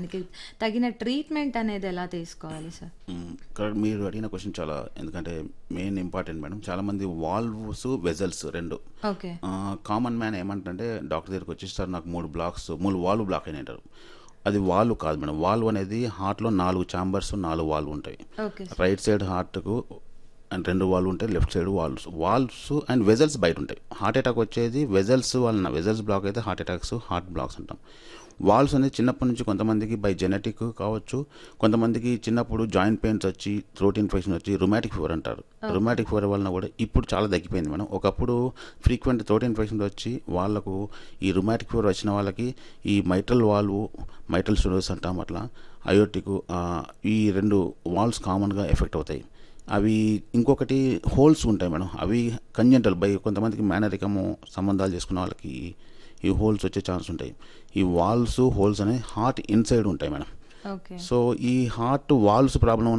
దానికి తగిన ట్రీట్మెంట్ అనేది ఎలా తీసుకోవాలి సార్ కరెక్ట్ మీరు అడిగిన క్వశ్చన్ చాలా ఎందుకంటే మెయిన్ ఇంపార్టెంట్ మేడం చాలా మంది వాల్వ్స్ వెజల్స్ రెండు ఓకే కామన్ మ్యాన్ ఏమంటే డాక్టర్ దగ్గరికి వచ్చి సార్ నాకు మూడు బ్లాక్స్ మూడు వాల్వ్ బ్లాక్ అయినాయి అంటారు అది వాల్వ్ కాదు మేడం వాల్వ్ అనేది హార్ట్లో నాలుగు ఛాంబర్స్ నాలుగు వాల్వ్ ఉంటాయి ఓకే రైట్ సైడ్ హార్ట్కు అండ్ రెండు వాల్వ్ ఉంటాయి left side valves valves and vessels బయట ఉంటాయి హార్ట్ అటాక్ వచ్చేది వెజల్స్ వలన వెజల్స్ బ్లాక్ అయితే హార్ట్ అటాక్స్ హార్ట్ బ్లాక్స్ అంటాం వాల్వ్స్ అనేది చిన్నప్పటి నుంచి కొంతమందికి బై జెనెటిక్ కావచ్చు కొంతమందికి చిన్నప్పుడు జాయింట్ పెయిన్స్ వచ్చి థ్రోట్ ఇన్ఫెక్షన్ వచ్చి రుమాటిక్ ఫీవర్ అంటారు రుమాటిక్ ఫీవర్ వలన కూడా ఇప్పుడు చాలా తగ్గిపోయింది మేడం ఒకప్పుడు ఫ్రీక్వెంట్ థ్రోట్ ఇన్ఫెక్షన్ వచ్చి వాళ్ళకు ఈ రుమాటిక్ ఫీవర్ వచ్చిన వాళ్ళకి ఈ మైట్రల్ వాల్వ్ మైట్రల్ స్టూడోస్ అంటాం అట్లా అయోటిక్ ఈ రెండు వాల్వ్స్ కామన్గా ఎఫెక్ట్ అవుతాయి అవి ఇంకొకటి హోల్స్ ఉంటాయి మేడం అవి కంజెంటల్ బై కొంతమందికి మేనరికము సంబంధాలు చేసుకున్న వాళ్ళకి ఈ హోల్స్ వచ్చే ఛాన్స్ ఉంటాయి ఈ వాల్వ్స్ హోల్స్ అనేవి హార్ట్ ఇన్సైడ్ ఉంటాయి మేడం ఓకే సో ఈ హార్ట్ వాల్వ్స్ ప్రాబ్లం